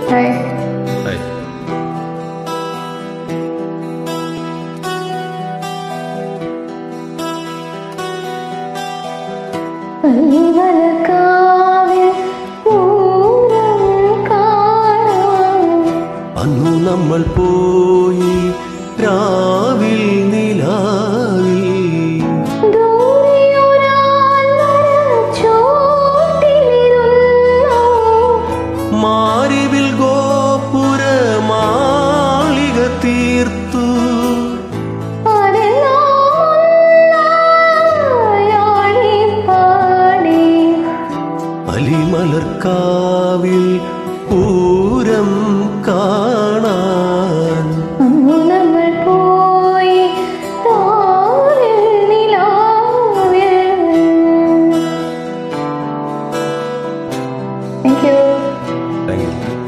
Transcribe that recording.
Hi hi പള്ളിമലക്കാവിൽ Pooram കാണാം അന്നു നമ്മൾ പോയി രാവിൽ നിലാവിൽ മാരിവിൽ ഗോപുര മാളിക തീർത്തു അലിമലർക്കാവിൽ പൂരം കാണാൻ Thank you. Thank you